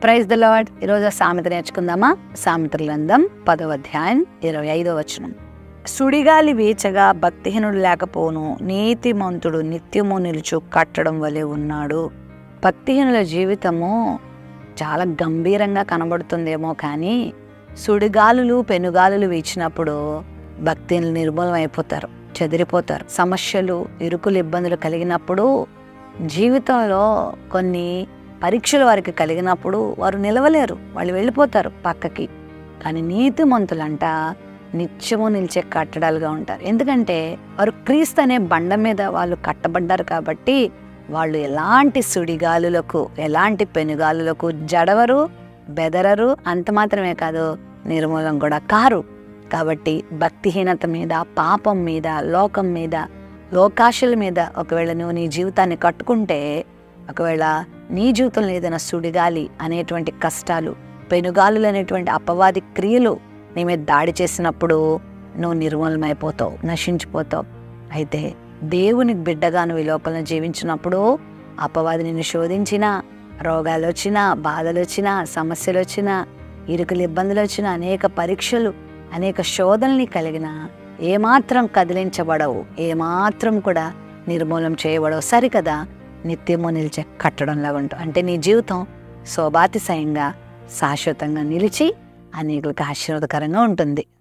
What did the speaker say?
praise the lord ఈరోజు ఆ సామెత నేర్చుకుందామా సామెతల గ్రంథం పదవ అధ్యాయం ఇరవై ఐదో వచనం సుడిగాలి వీచగా భక్తిహీనుడు లేకపోను నీతిమంతుడు నిత్యము నిలుచు కట్టడం వలె ఉన్నాడు భక్తిహీనుల జీవితము చాలా గంభీరంగా కనబడుతుందేమో కానీ సుడిగాలులు పెనుగాలులు వీచినప్పుడు భక్తిహీనులు నిర్మూలం అయిపోతారు చెదిరిపోతారు సమస్యలు ఇరుకులు ఇబ్బందులు కలిగినప్పుడు జీవితంలో కొన్ని పరీక్షలు వారికి కలిగినప్పుడు వారు నిలవలేరు వాళ్ళు వెళ్ళిపోతారు పక్కకి కానీ నీతిమంతులంట నిత్యము నిలిచే కట్టడాలుగా ఉంటారు ఎందుకంటే వారు క్రీస్తు అనే బండ మీద వాళ్ళు కట్టబడ్డారు కాబట్టి వాళ్ళు ఎలాంటి సుడిగాలులకు ఎలాంటి పెనుగాలులకు జడవరు బెదరరు అంత మాత్రమే కాదు నిర్మూలం కూడా కారు కాబట్టి భక్తిహీనత మీద పాపం మీద లోకం మీద లోకాశల మీద ఒకవేళ నువ్వు నీ జీవితాన్ని కట్టుకుంటే ఒకవేళ నీ జీవితంలో ఏదైనా సుడిగాలి అనేటువంటి కష్టాలు పెనుగాలులు అనేటువంటి అపవాది క్రియలు నీ మీద దాడి చేసినప్పుడు నువ్వు నిర్మూలమైపోతావు నశించిపోతావు అయితే దేవునికి బిడ్డగా నువ్వు ఈ లోకంలో జీవించినప్పుడు అపవాది నిన్ను శోధించినా రోగాలు వచ్చినా బాధలు వచ్చినా సమస్యలు వచ్చినా ఇరుకులు ఇబ్బందులు వచ్చినా అనేక పరీక్షలు అనేక శోధనల్ని కలిగిన ఏమాత్రం కదిలించబడవు ఏమాత్రం కూడా నిర్మూలం చేయబడవు సరికదా నిత్యము నిలిచే కట్టడంలాగా ఉంటావు అంటే నీ జీవితం శోభాతిశయంగా శాశ్వతంగా నిలిచి అనేకులకు ఆశీర్వాదకరంగా ఉంటుంది